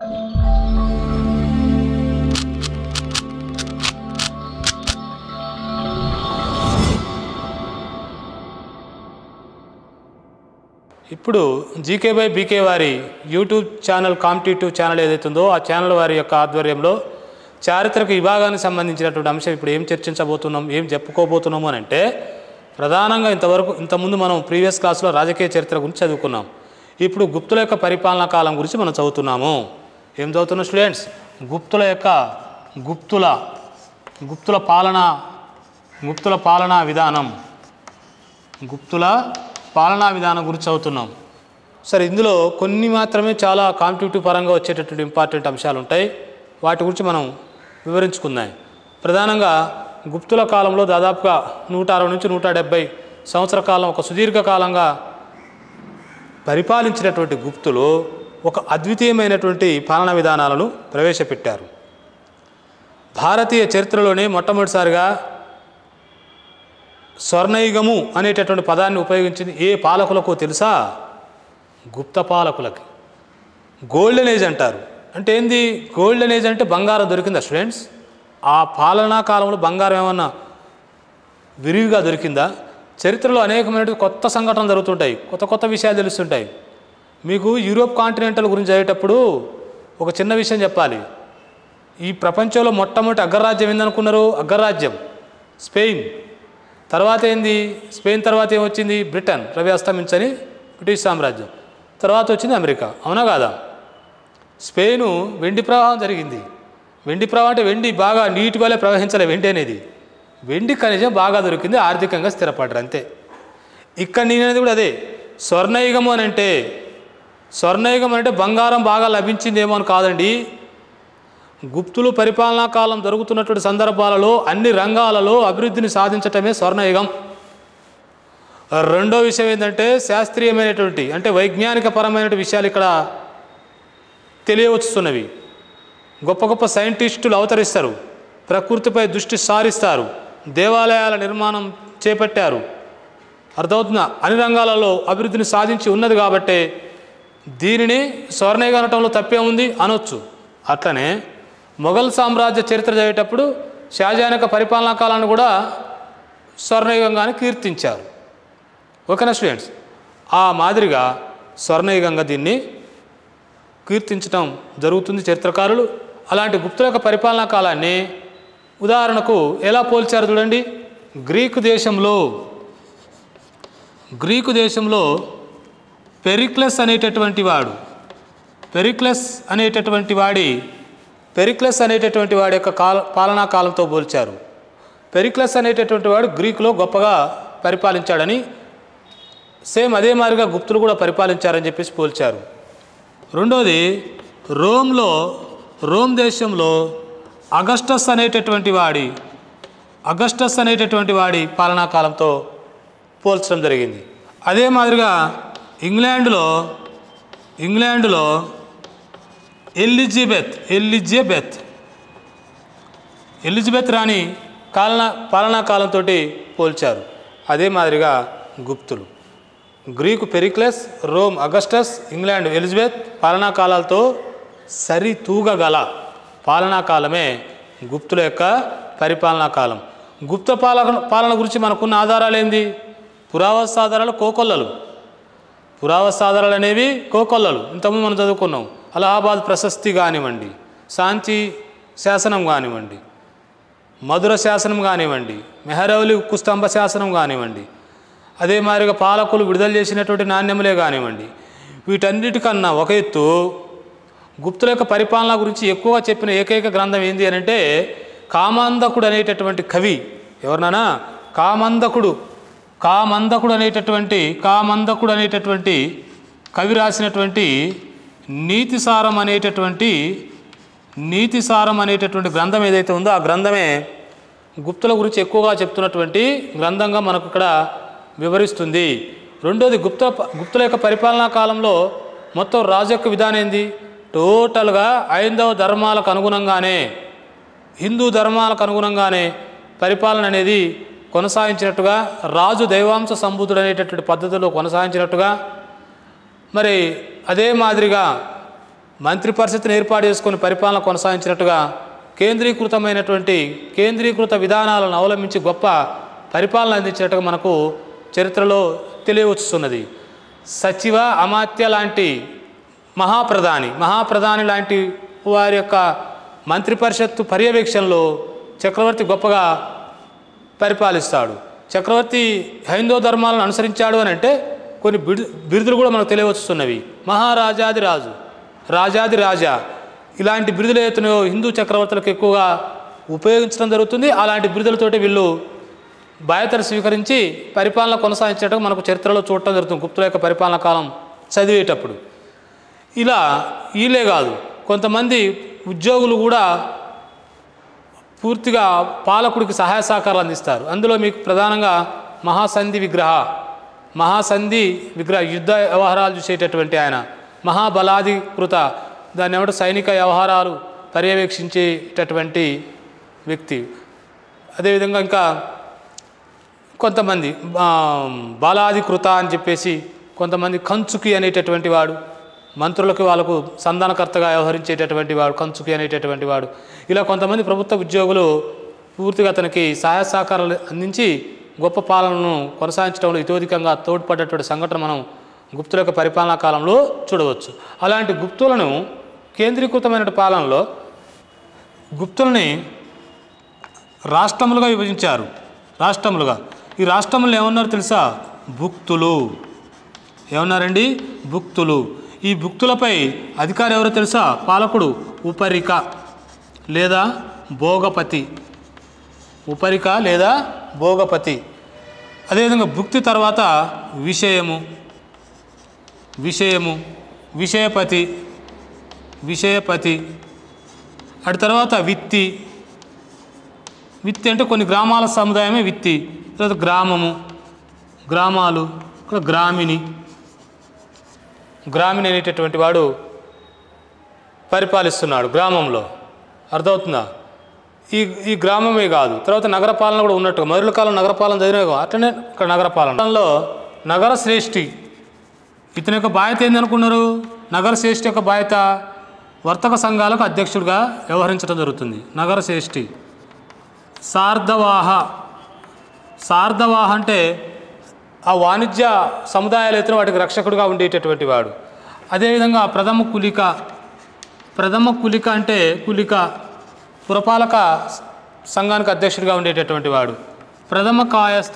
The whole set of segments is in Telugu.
ఇప్పుడు జీకే బై బీకే వారి యూట్యూబ్ ఛానల్ కాంపిటేటివ్ ఛానల్ ఏదైతే ఉందో ఆ ఛానల్ వారి యొక్క ఆధ్వర్యంలో చారిత్రక విభాగానికి సంబంధించినటువంటి అంశం ఇప్పుడు ఏం చర్చించబోతున్నాం ఏం చెప్పుకోబోతున్నాము అని అంటే ప్రధానంగా ఇంతవరకు ఇంతకుముందు మనం ప్రీవియస్ క్లాస్లో రాజకీయ చరిత్ర గురించి చదువుకున్నాం ఇప్పుడు గుప్తుల యొక్క పరిపాలనా కాలం గురించి మనం చదువుతున్నాము ఏం చదువుతున్నాం స్టూడెంట్స్ గుప్తుల యొక్క గుప్తుల గుప్తుల పాలన గుప్తుల పాలనా విధానం గుప్తుల పాలనా విధానం గురించి చదువుతున్నాం సరే ఇందులో కొన్ని మాత్రమే చాలా కాంపిటేటివ్ పరంగా వచ్చేటటువంటి ఇంపార్టెంట్ అంశాలు ఉంటాయి వాటి గురించి మనం వివరించుకుందాం ప్రధానంగా గుప్తుల కాలంలో దాదాపుగా నూట అరవై నుంచి నూట డెబ్బై సంవత్సర కాలం ఒక సుదీర్ఘ కాలంగా పరిపాలించినటువంటి గుప్తులు ఒక అద్వితీయమైనటువంటి పాలనా విధానాలను ప్రవేశపెట్టారు భారతీయ చరిత్రలోనే మొట్టమొదటిసారిగా స్వర్ణయుగము అనేటటువంటి పదాన్ని ఉపయోగించింది ఏ పాలకులకు తెలుసా గుప్త పాలకులకి గోల్డెన్ ఏజ్ అంటారు అంటే ఏంది గోల్డెన్ ఏజ్ అంటే బంగారం దొరికిందా స్టూడెంట్స్ ఆ పాలనా కాలంలో బంగారం ఏమన్నా విరివిగా దొరికిందా చరిత్రలో అనేకమైన కొత్త సంఘటనలు జరుగుతుంటాయి కొత్త కొత్త విషయాలు తెలుస్తుంటాయి మీకు యూరోప్ కాంటినెంటల్ గురించి చదివేటప్పుడు ఒక చిన్న విషయం చెప్పాలి ఈ ప్రపంచంలో మొట్టమొదటి అగ్రరాజ్యం ఏందనుకున్నారు అగ్రరాజ్యం స్పెయిన్ తర్వాత ఏంది స్పెయిన్ తర్వాత ఏమొచ్చింది బ్రిటన్ రవి అస్తమించని బ్రిటిష్ సామ్రాజ్యం తర్వాత వచ్చింది అమెరికా అవునా కాదా స్పెయిన్ వెండి ప్రవాహం జరిగింది వెండి ప్రవాహం అంటే వెండి బాగా నీటి వల్లే ప్రవహించలే వెండి అనేది వెండి ఖనిజం బాగా దొరికింది ఆర్థికంగా స్థిరపడ్డారు అంతే ఇక్కడ నేననేది కూడా అదే స్వర్ణయుగము అని అంటే స్వర్ణయుగం అంటే బంగారం బాగా లభించిందేమో అని కాదండి గుప్తులు పరిపాలనా కాలం జరుగుతున్నటువంటి సందర్భాలలో అన్ని రంగాలలో అభివృద్ధిని సాధించటమే స్వర్ణయుగం రెండో విషయం ఏంటంటే శాస్త్రీయమైనటువంటి అంటే వైజ్ఞానిక పరమైన విషయాలు ఇక్కడ తెలియవస్తున్నవి గొప్ప గొప్ప సైంటిస్టులు అవతరిస్తారు ప్రకృతిపై దృష్టి సారిస్తారు దేవాలయాల నిర్మాణం చేపట్టారు అర్థమవుతుందా అన్ని రంగాలలో అభివృద్ధిని సాధించి ఉన్నది కాబట్టే దీనిని స్వర్ణయుగం అనటంలో తప్పే ఉంది అనొచ్చు అట్లనే మొఘల్ సామ్రాజ్య చరిత్ర చదివేటప్పుడు షాజహాన్ యొక్క పరిపాలనా కాలాన్ని కూడా స్వర్ణయుగంగానే కీర్తించారు ఓకేనా స్టూడెంట్స్ ఆ మాదిరిగా స్వర్ణయుగంగా దీన్ని కీర్తించడం జరుగుతుంది చరిత్రకారులు అలాంటి గుప్తుల యొక్క పరిపాలనా కాలాన్ని ఉదాహరణకు ఎలా పోల్చారు చూడండి గ్రీకు దేశంలో గ్రీకు దేశంలో పెరిక్లస్ అనేటటువంటి వాడు పెరిక్లస్ అనేటటువంటి వాడి పెరిక్లస్ అనేటటువంటి వాడి యొక్క కాల పాలనా కాలంతో పోల్చారు పెరిక్లస్ అనేటటువంటి వాడు గ్రీకులో గొప్పగా పరిపాలించాడని సేమ్ అదే మాదిరిగా గుప్తులు కూడా పరిపాలించారని చెప్పేసి పోల్చారు రెండోది రోమ్లో రోమ్ దేశంలో అగస్టస్ అనేటటువంటి వాడి అగస్టస్ అనేటటువంటి వాడి పాలనా కాలంతో పోల్చడం జరిగింది అదే మాదిరిగా ఇంగ్లాండ్లో ఇంగ్లాండ్లో ఎలిజబెత్ ఎలిజబెత్ ఎలిజబెత్ రాణి కాలనా పాలనా కాలంతో పోల్చారు అదే మాదిరిగా గుప్తులు Greek Pericles Rome Augustus England Elizabeth పాలనా కాలాలతో సరితూగగల పాలనా కాలమే గుప్తుల యొక్క పరిపాలనా కాలం గుప్త పాలన పాలన గురించి మనకున్న ఆధారాలు ఏంది పురావస్తు ఆధారాలు కోకొల్లలు పురావస్తు ఆధారాలు అనేవి కోకొల్లలు ఇంతకుముందు మనం చదువుకున్నాం అలహాబాద్ ప్రశస్తి కానివ్వండి సాంచి శాసనం కానివ్వండి మధుర శాసనం కానివ్వండి మెహరౌలి కుస్తంభ శాసనం కానివ్వండి అదే మాదిరిగా పాలకులు విడుదల చేసినటువంటి నాణ్యములే కానివ్వండి వీటన్నిటికన్నా ఒక ఎత్తు గుప్తుల యొక్క పరిపాలన గురించి ఎక్కువగా చెప్పిన ఏకైక గ్రంథం ఏంది అని అంటే కామాంధకుడు అనేటటువంటి కవి ఎవరినానా కామందకుడు కామందకుడు అనేటటువంటి కామందకుడు అనేటటువంటి కవి రాసినటువంటి నీతిసారం అనేటటువంటి నీతిసారం అనేటటువంటి గ్రంథం ఏదైతే ఉందో ఆ గ్రంథమే గుప్తుల గురించి ఎక్కువగా చెప్తున్నటువంటి గ్రంథంగా మనకు ఇక్కడ వివరిస్తుంది రెండోది గుప్త గుప్తుల యొక్క పరిపాలనా కాలంలో మొత్తం రాజు యొక్క విధానం ఏంది టోటల్గా ఐదవ ధర్మాలకు అనుగుణంగానే హిందూ ధర్మాలకు అనుగుణంగానే పరిపాలన అనేది కొనసాగించినట్టుగా రాజు దైవాంశ సంబుద్ధుడు అనేటటువంటి పద్ధతిలో కొనసాగించినట్టుగా మరి అదే మాదిరిగా మంత్రి పరిషత్తును ఏర్పాటు చేసుకొని పరిపాలన కొనసాగించినట్టుగా కేంద్రీకృతమైనటువంటి కేంద్రీకృత విధానాలను అవలంబించి గొప్ప పరిపాలన అందించినట్టుగా మనకు చరిత్రలో తెలియవచ్చుతున్నది సచివ అమాత్య లాంటి మహాప్రధాని మహాప్రధాని లాంటి వారి యొక్క మంత్రి పరిషత్తు పర్యవేక్షణలో చక్రవర్తి గొప్పగా పరిపాలిస్తాడు చక్రవర్తి హైందవ ధర్మాలను అనుసరించాడు అని అంటే కొన్ని బిడు బిరుదులు కూడా మనకు తెలియవచ్చుతున్నవి మహారాజాది రాజు రాజాది రాజా ఇలాంటి బిరుదులు ఏతున్నాయో హిందూ చక్రవర్తులకు ఎక్కువగా ఉపయోగించడం జరుగుతుంది అలాంటి బిరుదులతోటి వీళ్ళు బాధ్యతలు స్వీకరించి పరిపాలన కొనసాగించడం మనకు చరిత్రలో చూడటం జరుగుతుంది గుప్తుల యొక్క పరిపాలన కాలం చదివేటప్పుడు ఇలా వీళ్ళే కాదు కొంతమంది ఉద్యోగులు కూడా పూర్తిగా పాలకుడికి సహాయ సహకారాలు అందిస్తారు అందులో మీకు ప్రధానంగా మహాసంధి విగ్రహ మహాసంధి విగ్రహ యుద్ధ వ్యవహారాలు చూసేటటువంటి ఆయన మహాబలాధికృత దాన్ని ఏమంటే సైనిక వ్యవహారాలు పర్యవేక్షించేటటువంటి వ్యక్తి అదేవిధంగా ఇంకా కొంతమంది ఆ, బాలాధికృత అని చెప్పేసి కొంతమంది కంచుకి అనేటటువంటి వాడు మంత్రులకు వాళ్ళకు సంధానకర్తగా వ్యవహరించేటటువంటి వాడు కంచుకి అనేటటువంటి వాడు ఇలా కొంతమంది ప్రభుత్వ ఉద్యోగులు పూర్తిగా అతనికి సహాయ సహకారాలు అందించి గొప్ప పాలనను కొనసాగించడంలో ఇతోధికంగా తోడ్పడ్డటువంటి సంఘటన మనం గుప్తుల యొక్క పరిపాలనా కాలంలో చూడవచ్చు అలాంటి గుప్తులను కేంద్రీకృతమైన పాలనలో గుప్తుల్ని రాష్ట్రములుగా విభజించారు రాష్ట్రములుగా ఈ రాష్ట్రములు ఏమన్నారు తెలుసా భుక్తులు ఏమన్నారండి భుక్తులు ఈ భుక్తులపై అధికారి ఎవరో తెలుసా పాలకుడు ఉపరిక లేదా భోగపతి ఉపరిక లేదా భోగపతి అదేవిధంగా భుక్తి తర్వాత విషయము విషయము విషయపతి విషయపతి అటు తర్వాత విత్తి విత్తి అంటే కొన్ని గ్రామాల సముదాయమే విత్తి తర్వాత గ్రామము గ్రామాలు ఇక్కడ గ్రామిణి గ్రామిణి అనేటటువంటి వాడు పరిపాలిస్తున్నాడు గ్రామంలో అర్థమవుతుందా ఈ ఈ గ్రామమే కాదు తర్వాత నగరపాలన కూడా ఉన్నట్టుగా మొదటి కాలం నగరపాలన చదివిన అట్లనే ఇక్కడ నగరపాలనలో నగర శ్రేష్ఠి ఇతని యొక్క బాధ్యత ఏందనుకున్నారు నగర శ్రేష్ఠి యొక్క బాధ్యత వర్తక సంఘాలకు అధ్యక్షుడిగా వ్యవహరించడం జరుగుతుంది నగర శ్రేష్ఠి సార్ధవాహ సార్ధవాహ అంటే ఆ వాణిజ్య సముదాయాలు అయితే వాటికి రక్షకుడిగా ఉండేటటువంటి వాడు అదేవిధంగా ప్రథమ కులిక ప్రథమ కులిక అంటే కులిక పురపాలక సంఘానికి అధ్యక్షుడిగా ఉండేటటువంటి వాడు ప్రథమ కాయస్థ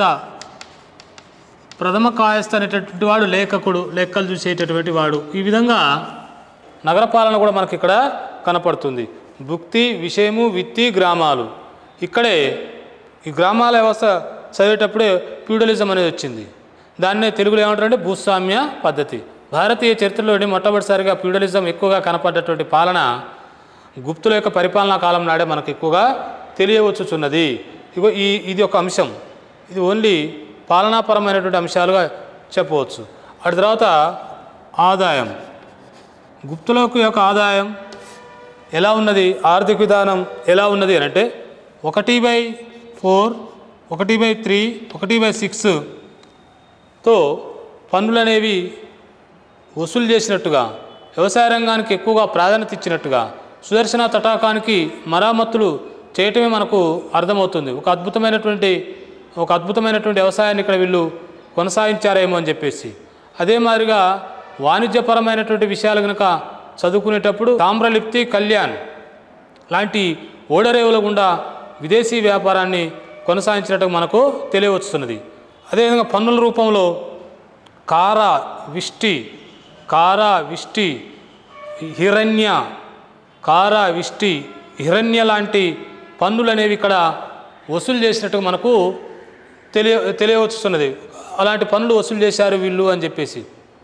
ప్రథమ కాయస్థ అనేటటువంటి వాడు లేఖకుడు లెక్కలు చూసేటటువంటి వాడు ఈ విధంగా నగరపాలన కూడా మనకి ఇక్కడ కనపడుతుంది భుక్తి విషయము విత్తి గ్రామాలు ఇక్కడే ఈ గ్రామాల వ్యవస్థ చదివేటప్పుడే ఫ్యూడలిజం అనేది వచ్చింది దాన్నే తెలుగులో ఏమంటారంటే భూస్వామ్య పద్ధతి భారతీయ చరిత్రలోని మొట్టమొదటిసారిగా ఫ్యూడలిజం ఎక్కువగా కనపడ్డటువంటి పాలన గుప్తుల యొక్క పరిపాలనా కాలం నాడే మనకు ఎక్కువగా తెలియవచ్చుచున్నది ఇగో ఈ ఇది ఒక అంశం ఇది ఓన్లీ పాలనాపరమైనటువంటి అంశాలుగా చెప్పవచ్చు అటు తర్వాత ఆదాయం గుప్తులకు యొక్క ఆదాయం ఎలా ఉన్నది ఆర్థిక విధానం ఎలా ఉన్నది అని అంటే ఒకటి బై ఫోర్ ఒకటి బై త్రీ ఒకటి బై సిక్స్తో పన్నులు అనేవి వసూలు చేసినట్టుగా వ్యవసాయ రంగానికి ఎక్కువగా ప్రాధాన్యత ఇచ్చినట్టుగా సుదర్శన తటాకానికి మరామత్తులు చేయటమే మనకు అర్థమవుతుంది ఒక అద్భుతమైనటువంటి ఒక అద్భుతమైనటువంటి వ్యవసాయాన్ని ఇక్కడ వీళ్ళు కొనసాగించారేమో అని చెప్పేసి అదే మాదిరిగా వాణిజ్యపరమైనటువంటి విషయాలు కనుక చదువుకునేటప్పుడు తామ్రలిప్తి కళ్యాణ్ లాంటి ఓడరేవుల గుండా విదేశీ వ్యాపారాన్ని కొనసాగించినట్టు మనకు తెలియవస్తున్నది అదేవిధంగా పన్నుల రూపంలో కార విష్టి కార విష్టి హిరణ్య కార విష్టి హిరణ్య లాంటి పన్నులు అనేవి ఇక్కడ వసూలు చేసినట్టు మనకు తెలియ తెలియవచ్చుతున్నది అలాంటి పన్నులు వసూలు చేశారు వీళ్ళు అని చెప్పేసి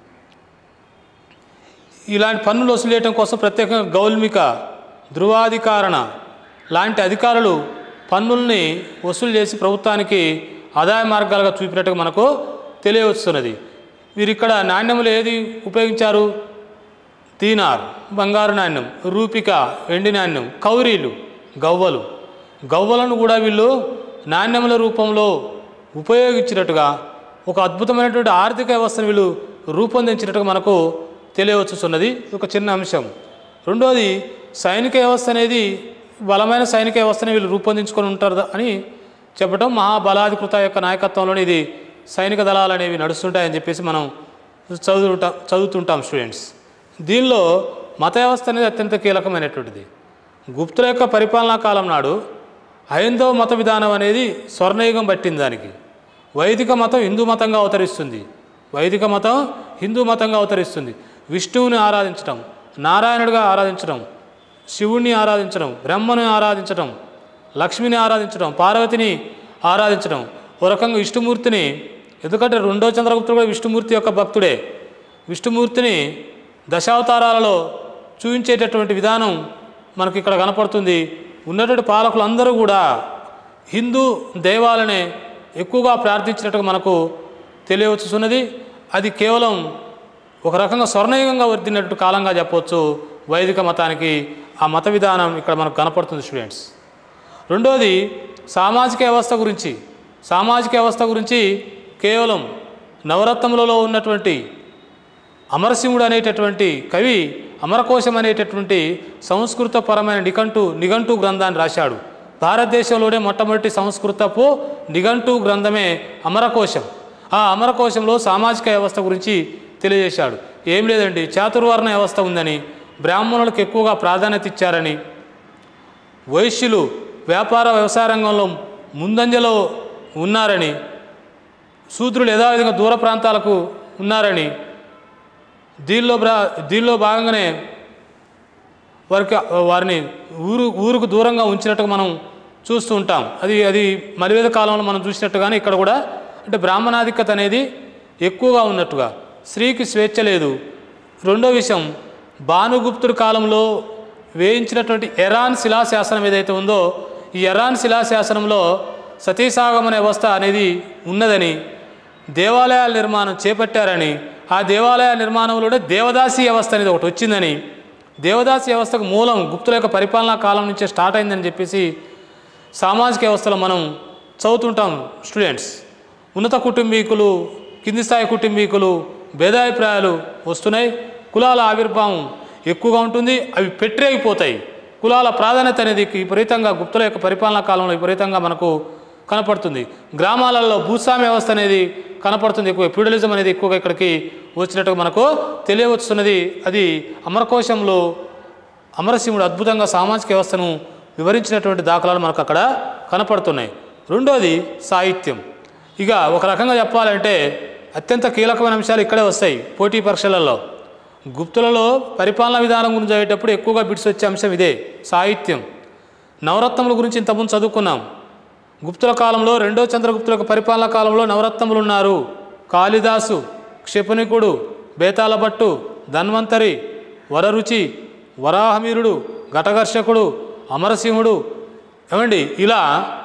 ఇలాంటి పన్నులు వసూలు చేయడం కోసం ప్రత్యేకంగా గౌల్మిక ధృవాధికారణ లాంటి అధికారులు పన్నుల్ని వసూలు చేసి ప్రభుత్వానికి ఆదాయ మార్గాలుగా చూపినట్టుగా మనకు తెలియవస్తున్నది వీరు ఇక్కడ నాణ్యములు ఏది ఉపయోగించారు దీనార్ బంగారు నాణ్యం రూపిక వెండి నాణ్యం కౌరీలు గవ్వలు గవ్వలను కూడా వీళ్ళు నాణ్యముల రూపంలో ఉపయోగించినట్టుగా ఒక అద్భుతమైనటువంటి ఆర్థిక వ్యవస్థను వీళ్ళు రూపొందించినట్టుగా మనకు తెలియవచ్చుతున్నది ఒక చిన్న అంశం రెండోది సైనిక వ్యవస్థ అనేది బలమైన సైనిక వ్యవస్థని వీళ్ళు రూపొందించుకొని ఉంటారు అని చెప్పడం మహాబలాధికృత యొక్క నాయకత్వంలోనే ఇది సైనిక దళాలు అనేవి నడుస్తుంటాయని చెప్పేసి మనం చదువుతుంటాం చదువుతుంటాం స్టూడెంట్స్ దీనిలో మత వ్యవస్థ అనేది అత్యంత కీలకమైనటువంటిది గుప్తుల యొక్క పరిపాలనా కాలం నాడు హైందవ మత విధానం అనేది స్వర్ణయుగం పట్టింది దానికి వైదిక మతం హిందూ మతంగా అవతరిస్తుంది వైదిక మతం హిందూ మతంగా అవతరిస్తుంది విష్ణువుని ఆరాధించడం నారాయణుడిగా ఆరాధించడం శివుణ్ణి ఆరాధించడం బ్రహ్మను ఆరాధించడం లక్ష్మిని ఆరాధించడం పార్వతిని ఆరాధించడం ఓ రకంగా విష్ణుమూర్తిని ఎందుకంటే రెండో చంద్రగుప్తుడు కూడా విష్ణుమూర్తి యొక్క భక్తుడే విష్ణుమూర్తిని దశావతారాలలో చూపించేటటువంటి విధానం మనకి ఇక్కడ కనపడుతుంది ఉన్నటువంటి పాలకులు అందరూ కూడా హిందూ దైవాలనే ఎక్కువగా ప్రార్థించినట్టుగా మనకు తెలియవచ్చున్నది అది కేవలం ఒక రకంగా స్వర్ణయుగంగా వర్దినట్టు కాలంగా చెప్పవచ్చు వైదిక మతానికి ఆ మత విధానం ఇక్కడ మనకు కనపడుతుంది స్టూడెంట్స్ రెండోది సామాజిక వ్యవస్థ గురించి సామాజిక వ్యవస్థ గురించి కేవలం నవరత్నములలో ఉన్నటువంటి అమరసింహుడు అనేటటువంటి కవి అమరకోశం అనేటటువంటి సంస్కృతపరమైన నిఘంటు నిఘంటు గ్రంథాన్ని రాశాడు భారతదేశంలోనే మొట్టమొదటి సంస్కృతపు నిఘంటు గ్రంథమే అమరకోశం ఆ అమరకోశంలో సామాజిక వ్యవస్థ గురించి తెలియజేశాడు ఏం లేదండి చాతుర్వర్ణ వ్యవస్థ ఉందని బ్రాహ్మణులకు ఎక్కువగా ప్రాధాన్యత ఇచ్చారని వైశ్యులు వ్యాపార వ్యవసాయ రంగంలో ముందంజలో ఉన్నారని శూద్రులు యథావిధంగా దూర ప్రాంతాలకు ఉన్నారని దీనిలో బ్రా దీనిలో భాగంగానే వారికి వారిని ఊరు ఊరుకు దూరంగా ఉంచినట్టుగా మనం చూస్తూ ఉంటాం అది అది మలివేద కాలంలో మనం చూసినట్టుగానే ఇక్కడ కూడా అంటే బ్రాహ్మణాధిక్యత అనేది ఎక్కువగా ఉన్నట్టుగా స్త్రీకి స్వేచ్ఛ లేదు రెండో విషయం భానుగుప్తుడి కాలంలో వేయించినటువంటి ఎరాన్ శిలాశాసనం ఏదైతే ఉందో ఈ ఎరాన్ శిలాశాసనంలో సతీసాగమన వ్యవస్థ అనేది ఉన్నదని దేవాలయాల నిర్మాణం చేపట్టారని ఆ దేవాలయాల నిర్మాణంలోనే దేవదాసి వ్యవస్థ అనేది ఒకటి వచ్చిందని దేవదాసి వ్యవస్థకు మూలం గుప్తుల యొక్క పరిపాలనా కాలం నుంచే స్టార్ట్ అయిందని చెప్పేసి సామాజిక వ్యవస్థలో మనం చదువుతుంటాం స్టూడెంట్స్ ఉన్నత కుటుంబీకులు కింది స్థాయి కుటుంబీకులు భేదాభిప్రాయాలు వస్తున్నాయి కులాల ఆవిర్భావం ఎక్కువగా ఉంటుంది అవి పెట్టరేగిపోతాయి కులాల ప్రాధాన్యత అనేది విపరీతంగా గుప్తుల యొక్క పరిపాలనా కాలంలో విపరీతంగా మనకు కనపడుతుంది గ్రామాలలో భూస్వామ్య వ్యవస్థ అనేది కనపడుతుంది ఎక్కువ ఫ్యూడలిజం అనేది ఎక్కువగా ఇక్కడికి వచ్చినట్టుగా మనకు తెలియవస్తున్నది అది అమరకోశంలో అమరసింహుడు అద్భుతంగా సామాజిక వ్యవస్థను వివరించినటువంటి దాఖలాలు మనకు అక్కడ కనపడుతున్నాయి రెండోది సాహిత్యం ఇక ఒక రకంగా చెప్పాలంటే అత్యంత కీలకమైన అంశాలు ఇక్కడే వస్తాయి పోటీ పరీక్షలలో గుప్తులలో పరిపాలనా విధానం గురించి చదివేటప్పుడు ఎక్కువగా బిట్స్ వచ్చే అంశం ఇదే సాహిత్యం నవరత్నముల గురించి ఇంతకుముందు చదువుకున్నాం గుప్తుల కాలంలో రెండో చంద్రగుప్తుల యొక్క పరిపాలనా కాలంలో నవరత్నములు ఉన్నారు కాళిదాసు క్షిపణికుడు బేతాళభట్టు ధన్వంతరి వరరుచి వరాహమీరుడు ఘటఘర్షకుడు అమరసింహుడు ఏమండి ఇలా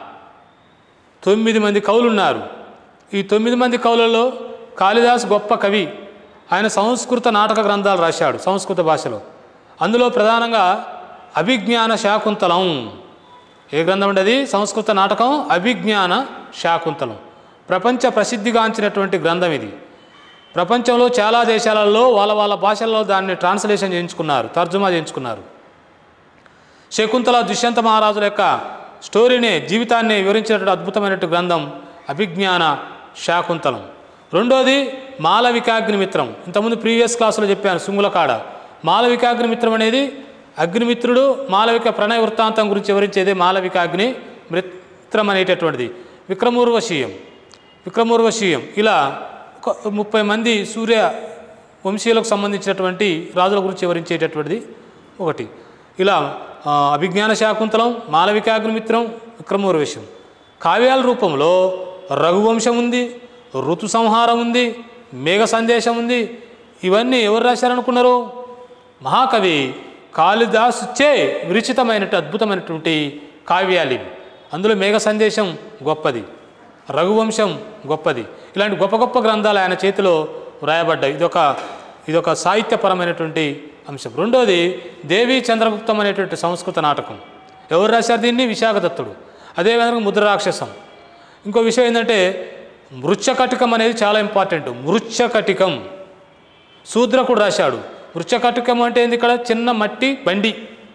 తొమ్మిది మంది కవులు ఉన్నారు ఈ తొమ్మిది మంది కవులలో కాళిదాస్ గొప్ప కవి ఆయన సంస్కృత నాటక గ్రంథాలు రాశాడు సంస్కృత భాషలో అందులో ప్రధానంగా అభిజ్ఞాన శాకుంతలం ఏ గ్రంథం ఉండేది సంస్కృత నాటకం అభిజ్ఞాన శాకుంతలం ప్రపంచ ప్రసిద్ధిగాంచినటువంటి గ్రంథం ఇది ప్రపంచంలో చాలా దేశాలలో వాళ్ళ వాళ్ళ భాషల్లో దాన్ని ట్రాన్స్లేషన్ చేయించుకున్నారు తర్జుమా చేయించుకున్నారు శకుంతల దుష్యంత మహారాజుల యొక్క స్టోరీని జీవితాన్ని వివరించినటువంటి అద్భుతమైనటువంటి గ్రంథం అభిజ్ఞాన శాకుంతలం రెండోది మాలవికాగ్నిమిత్రం ఇంతకుముందు ప్రీవియస్ క్లాసులో చెప్పాను సుంగులకాడ మాలవికాగ్నిమిత్రం అనేది అగ్నిమిత్రుడు మాలవిక ప్రణయ వృత్తాంతం గురించి వివరించేది మాలవికాగ్ని మిత్రం అనేటటువంటిది విక్రమూర్వశీయం విక్రమూర్వశీయం ఇలా ఒక ముప్పై మంది సూర్య వంశీయులకు సంబంధించినటువంటి రాజుల గురించి వివరించేటటువంటిది ఒకటి ఇలా ఆ, అభిజ్ఞాన శాకుంతలం మాలవికాగ్నిమిత్రం విక్రమోర్వేశం కావ్యాల రూపంలో రఘువంశం ఉంది ఋతు సంహారం ఉంది మేఘ సందేశం ఉంది ఇవన్నీ ఎవరు రాశారనుకున్నారు మహాకవి కాళిదాసు చే విరచితమైనట్టు అద్భుతమైనటువంటి కావ్యాలు ఇవి అందులో మేఘ సందేశం గొప్పది రఘువంశం గొప్పది ఇలాంటి గొప్ప గొప్ప గ్రంథాలు ఆయన చేతిలో వ్రాయబడ్డాయి ఇదొక ఇదొక సాహిత్యపరమైనటువంటి అంశం రెండోది దేవి చంద్రగుప్తం అనేటువంటి సంస్కృత నాటకం ఎవరు రాశారు దీన్ని విశాఖదత్తుడు అదేవిధంగా ముద్ర రాక్షసం ఇంకో విషయం ఏంటంటే మృచ్ఛకటికం అనేది చాలా ఇంపార్టెంట్ మృచ్ఛకటికం శూద్రకుడు రాశాడు వృక్షకటికం అంటే ఏంది ఇక్కడ చిన్న మట్టి బండి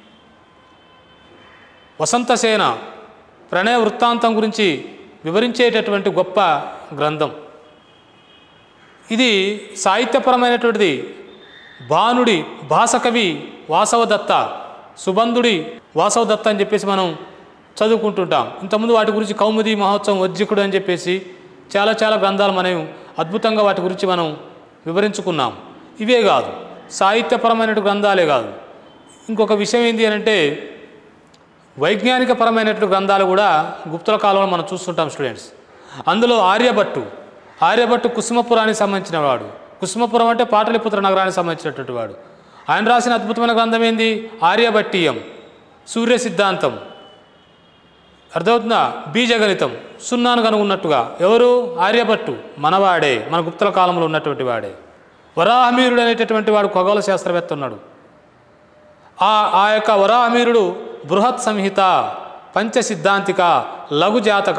వసంతసేన ప్రణయ వృత్తాంతం గురించి వివరించేటటువంటి గొప్ప గ్రంథం ఇది సాహిత్యపరమైనటువంటిది భానుడి భాసకవి వాసవదత్త సుబంధుడి వాసవదత్త అని చెప్పేసి మనం చదువుకుంటుంటాం ఇంతకుముందు వాటి గురించి కౌముది మహోత్సవం వజ్జికుడు అని చెప్పేసి చాలా చాలా గ్రంథాలు మనం అద్భుతంగా వాటి గురించి మనం వివరించుకున్నాం ఇవే కాదు సాహిత్యపరమైన గ్రంథాలే కాదు ఇంకొక విషయం ఏంటి అని అంటే వైజ్ఞానిక పరమైనటువంటి గ్రంథాలు కూడా గుప్తుల కాలంలో మనం చూస్తుంటాం స్టూడెంట్స్ అందులో ఆర్యభట్టు ఆర్యభట్టు కుసుమపురానికి సంబంధించిన వాడు కుసుమపురం అంటే పాటలిపుత్ర నగరానికి సంబంధించినటువంటి వాడు ఆయన రాసిన అద్భుతమైన గ్రంథం ఏంది ఆర్యభట్టీయం సూర్య సిద్ధాంతం అర్థమవుతుందా బీజగణితం సున్నాను కనుగొన్నట్టుగా ఎవరు ఆర్యభట్టు మనవాడే మన గుప్తుల కాలంలో ఉన్నటువంటి వాడే వరాహమీరుడు అనేటటువంటి వాడు ఖగోళ శాస్త్రవేత్త ఉన్నాడు ఆ ఆ యొక్క వరాహమీరుడు బృహత్ సంహిత పంచ సిద్ధాంతిక లఘు జాతక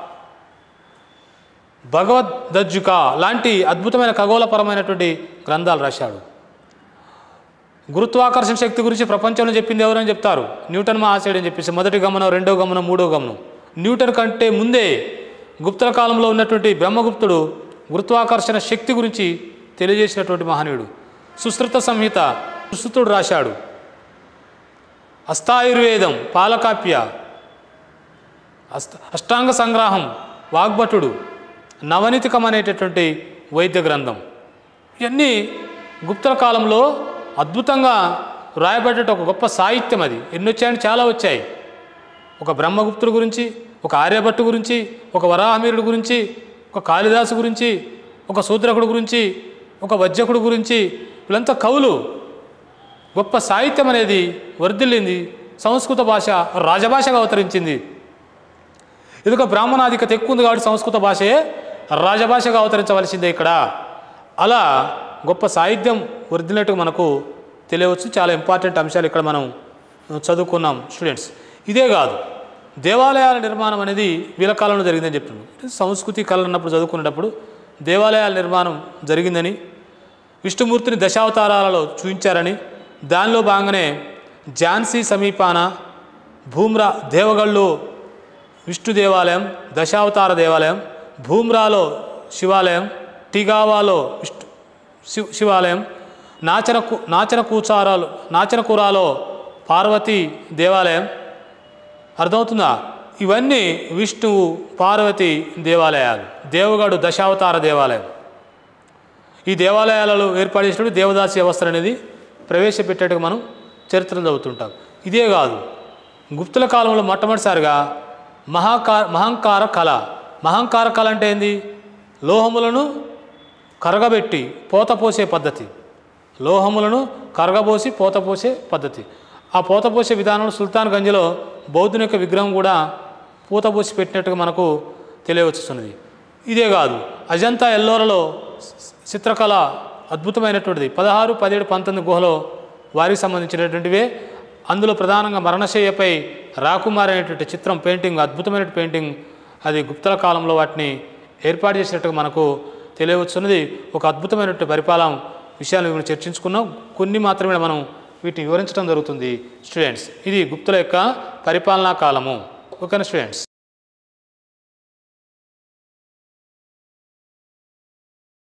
భగవద్దజ్జుక లాంటి అద్భుతమైన ఖగోళపరమైనటువంటి గ్రంథాలు రాశాడు గురుత్వాకర్షణ శక్తి గురించి ప్రపంచంలో చెప్పింది ఎవరని చెప్తారు న్యూటన్ మహాశయుడు అని చెప్పేసి మొదటి గమనం రెండో గమనం మూడో గమనం న్యూటన్ కంటే ముందే గుప్తుల కాలంలో ఉన్నటువంటి బ్రహ్మగుప్తుడు గురుత్వాకర్షణ శక్తి గురించి తెలియజేసినటువంటి మహనీయుడు సుశ్రుత సంహిత సుశ్రుతుడు రాశాడు అష్టాయుర్వేదం పాలకాప్య అష్ట అష్టాంగ సంగ్రహం వాగ్భటుడు నవనీతికం అనేటటువంటి వైద్య గ్రంథం ఇవన్నీ గుప్తుల కాలంలో అద్భుతంగా రాయబడ్డ ఒక గొప్ప సాహిత్యం అది ఎన్ని వచ్చాయంటే చాలా వచ్చాయి ఒక బ్రహ్మగుప్తుడు గురించి ఒక ఆర్యభట్టు గురించి ఒక వరాహమీరుడు గురించి ఒక కాళిదాసు గురించి ఒక శూద్రకుడు గురించి ఒక వజ్జకుడు గురించి వీళ్ళంతా కవులు గొప్ప సాహిత్యం అనేది వర్ధిల్లింది సంస్కృత భాష రాజభాషగా అవతరించింది ఇదిగో బ్రాహ్మణాధికత ఎక్కువ ఉంది కాబట్టి సంస్కృత భాషయే రాజభాషగా అవతరించవలసిందే ఇక్కడ అలా గొప్ప సాహిత్యం వర్ధిల్లినట్టు మనకు తెలియవచ్చు చాలా ఇంపార్టెంట్ అంశాలు ఇక్కడ మనం చదువుకున్నాం స్టూడెంట్స్ ఇదే కాదు దేవాలయాల నిర్మాణం అనేది వీళ్ళ కాలంలో జరిగిందని చెప్తున్నాడు సంస్కృతి కళ అన్నప్పుడు చదువుకునేటప్పుడు దేవాలయాల నిర్మాణం జరిగిందని విష్ణుమూర్తిని దశావతారాలలో చూపించారని దానిలో భాగంగానే ఝాన్సీ సమీపాన భూమ్రా దేవగళ్ళు విష్ణు దేవాలయం దశావతార దేవాలయం భూమ్రాలో శివాలయం టిగావాలో విష్ణు శివ శివాలయం నాచన నాచన కూచారాలు నాచనకూరాలో పార్వతీ దేవాలయం అర్థమవుతుందా ఇవన్నీ విష్ణువు పార్వతి దేవాలయాలు దేవగడు దశావతార దేవాలయం ఈ దేవాలయాలలో ఏర్పాటు చేసినప్పుడు దేవదాసి వ్యవస్థ అనేది ప్రవేశపెట్టేట్టుగా మనం చరిత్రలు చదువుతుంటాం ఇదే కాదు గుప్తుల కాలంలో మొట్టమొదటిసారిగా మహాకా మహంకార కళ మహంకార కళ అంటే ఏంది లోహములను కరగబెట్టి పోత పోసే పద్ధతి లోహములను కరగబోసి పోత పోసే పద్ధతి ఆ పోత పోసే విధానంలో సుల్తాన్ గంజ్లో బౌద్ధుని యొక్క విగ్రహం కూడా పూత పోసి పెట్టినట్టుగా మనకు తెలియవచ్చుతున్నది ఇదే కాదు అజంతా ఎల్లోరలో చిత్రకళ అద్భుతమైనటువంటిది పదహారు పదిహేడు పంతొమ్మిది గుహలో వారికి సంబంధించినటువంటివే అందులో ప్రధానంగా మరణశయ్యపై రాకుమారి అనేటువంటి చిత్రం పెయింటింగ్ అద్భుతమైన పెయింటింగ్ అది గుప్తల కాలంలో వాటిని ఏర్పాటు చేసినట్టుగా మనకు తెలియవచ్చున్నది ఒక అద్భుతమైనటువంటి పరిపాలన విషయాలు మనం చర్చించుకున్నాం కొన్ని మాత్రమే మనం వీటిని వివరించడం జరుగుతుంది స్టూడెంట్స్ ఇది గుప్తుల యొక్క పరిపాలనా కాలము ఓకేనా స్టూడెంట్స్